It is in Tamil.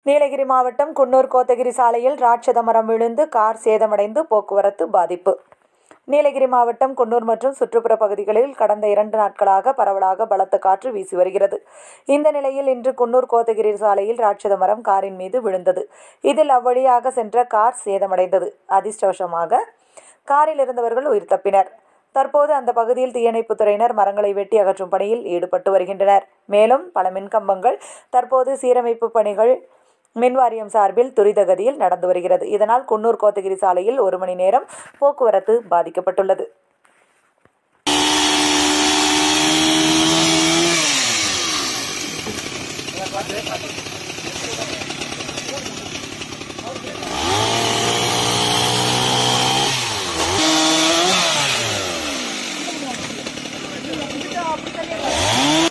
நீலகிரி மாவட்டம் குன்னூர் கோத்தகிரி சாலையில் ராட்சத மரம் விழுந்து கார் சேதமடைந்து போக்குவரத்து பாதிப்பு நீலகிரி மாவட்டம் குன்னூர் மற்றும் சுற்றுப்புற பகுதிகளில் கடந்த இரண்டு நாட்களாக பரவலாக பலத்த காற்று வீசி வருகிறது இந்த நிலையில் இன்று குன்னூர் கோத்தகிரி சாலையில் ராட்சத மரம் காரின் மீது விழுந்தது இதில் அவ்வழியாக சென்ற கார் சேதமடைந்தது அதிர்ஷ்டவசமாக காரில் இருந்தவர்கள் உயிர் தப்பினர் தற்போது அந்த பகுதியில் தீயணைப்புத் துறையினர் மரங்களை வெட்டி அகற்றும் பணியில் ஈடுபட்டு வருகின்றனர் மேலும் பல மின்கம்பங்கள் தற்போது சீரமைப்பு பணிகள் மின்வாரியம் சார்பில் துரிதகதியில் நடந்து வருகிறது இதனால் குன்னூர் கோத்தகிரி சாலையில் ஒரு மணி நேரம் போக்குவரத்து பாதிக்கப்பட்டுள்ளது பார்த்து பார்த்து